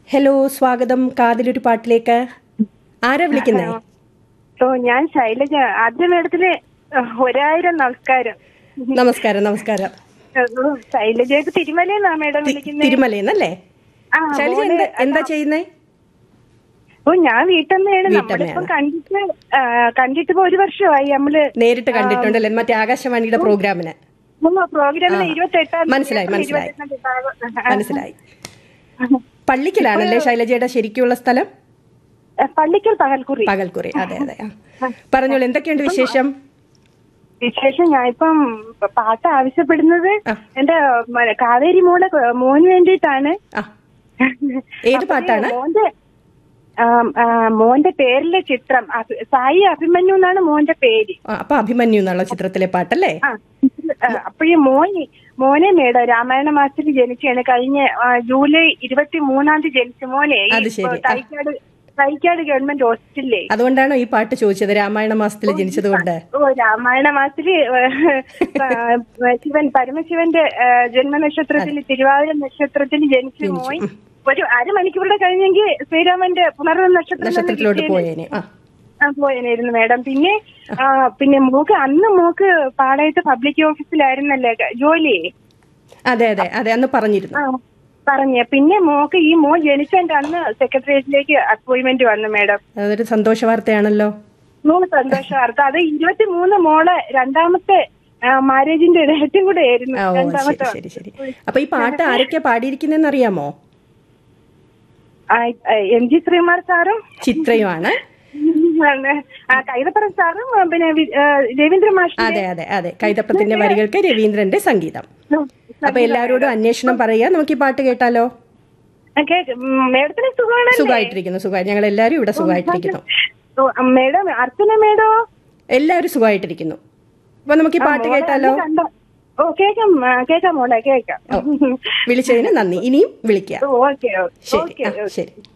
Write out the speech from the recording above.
Hello സ്വാഗതം കാതിലൊരു പാട്ടിലേക്ക് ആരാ വിളിക്കുന്നേ ഓ ഞാൻ ശൈലജ ആദ്യ മേഡത്തില് ഒരായിരം നമസ്കാരം നമസ്കാരം നമസ്കാരം ഓ, ശൈലജയ്ക്ക് തിരുമലയെന്നാ മേഡം വിളിക്കുന്നത് തിരുമലയെന്നല്ലേ ആ, ശൈലജ മോള് എന്താ എന്താ ചെയ്യുന്നേ ഓ ഞാൻ വീട്ടമ്മയാണ് വീട്ടമ്മയാണ്. നമ്മളിപ്പം കണ്ടിട്ട് ആ, കണ്ടിട്ട് ഇപ്പൊ ഒരു വർഷമായി നമ്മള് നേരിട്ട് കണ്ടിട്ടുണ്ടല്ലേ മറ്റേ ആകാശവാണിയുടെ പ്രോഗ്രാമിന് പ്രോഗ്രാമിന് ഇരുപത്തി എട്ടാം മനസ്സിലായി, മനസ്സിലായി. മനസ്സിലായി പള്ളിക്കലാണല്ലേ ശൈലജയുടെ ശരിക്കുള്ള സ്ഥലം പള്ളിക്കൽ പകൽക്കുറി പകൽക്കുറി അതെ അതെ ആ. പറഞ്ഞോളൂ എന്തൊക്കെയുണ്ട് വിശേഷം വിശേഷം ഞാൻ ഇപ്പം പാട്ട് ആവശ്യപ്പെടുന്നത് ആ. എന്റെ മ- കാവേരി മോളെ മോന് വേണ്ടിയിട്ടാണ് ആ ഏത് പാട്ടാണ് മോന്റെ ആം, ആ, മോന്റെ പേരിലെ ചിത്രം അഭി- സായി അഭിമന്യു എന്നാണ് മോന്റെ പേര് ആ, അപ്പൊ അഭിമന്യു എന്നുള്ള ചിത്രത്തിലെ പാട്ടല്ലേ ആ അപ്പോഴേ മോന് മോനെ മേഡം രാമായണ മാസത്തിൽ ജനിച്ചാണ് കഴിഞ്ഞ ആ, ജൂലൈ ഇരുപത്തി മൂന്നാം തീയതി ജനിച്ച മോനെ ഈ അത് ശരി. ആ. തൈക്കാട് തൈക്കാട് ഗവൺമെന്റ് ഹോസ്പിറ്റലിലെ അതുകൊണ്ടാണോ ഈ പാട്ട് ചോദിച്ചത് രാമായണ മാസത്തിൽ ജനിച്ചത് കൊണ്ട് ഓ രാമായണ മാസത്തില് ആ, ശിവൻ പരമശിവന്റെ ആ, ജന്മനക്ഷത്രത്തിൽ തിരുവാതിര നക്ഷത്രത്തിൽ ജനിച്ച മോൻ ഒരു അരമണിക്കൂറുടെ കഴിഞ്ഞെങ്കിൽ ശ്രീരാമന്റെ പുനർവ നക്ഷത്രം തന്നെ നക്ഷത്രത്തിലോട്ട് കിട്ടിയേനെ. പോയേനെ ആ ആ, പോയനായിരുന്നു മാഡം പിന്നെ ആ, പിന്നെ മോക്ക് അന്ന് മോക്ക് പാളയത്ത് പബ്ലിക് ഓഫീസിലായിരുന്നല്ലേ ക- ജോലി അതെ അതെ അതെ അന്ന് പറഞ്ഞിരുന്നു ആ പറഞ്ഞ പിന്നെ മോക്ക് ഈ മോൻ ജനിച്ചതിന്റെ അന്ന് സെക്രട്ടേറിയറ്റിലേക്ക് അപ്പോയിന്റ്മെന്റ് വന്നു മാഡം അതൊരു സന്തോഷ വാർത്തയാണല്ലോ മൂന്ന് സന്തോഷ വാർത്ത അത് ഇരുപത്തി മൂന്ന് മോളെ രണ്ടാമത്തെ മാരേജിന്റെ ഡേറ്റും കൂടെ ആയിരുന്നു ആ, ഓ ശരി രണ്ടാമത്തെ ശരി ശരി അപ്പൊ ഈ പാട്ട് ആരൊക്കെയാ പാടിയിരിക്കുന്നെന്ന് അറിയാമോ ആ, ആ, എം ജി ശ്രീകുമാർ സാറും ചിത്രയുമാണ് ആ, കൈതപ്പുറം സാറും ആ, പിന്നെ വി- ആ, രവീന്ദ്ര മാഷ് അതെ അതെ അതെ കൈതപ്പത്തിന്റെ വരികൾക്ക് രവീന്ദ്രന്റെ സംഗീതം അപ്പൊ എല്ലാവരോടും അന്വേഷണം പറയുക നമുക്ക് ഈ പാട്ട് കേട്ടാലോ മേഡത്തിന് സുഖമാണല്ലേ സുഖമായിട്ടിരിക്കുന്നു സുഖമായി ഞങ്ങൾ എല്ലാവരും ഇവിടെ സുഖമായിട്ടിരിക്കുന്നു ഓ, മേഡം അർച്ചന മേഡോ എല്ലാവരും സുഖമായിട്ടിരിക്കുന്നു അപ്പൊ നമുക്ക് ഈ പാട്ട് കേട്ടാലോ കണ്ടോ? ഓ കേക്കാം ആ, കേക്കാം മോളെ കേക്കാം വിളിച്ചതിന് നന്ദി ഇനിയും വിളിക്കുക ഓക്കെ ശരി ഓക്കെ ആ, ശരി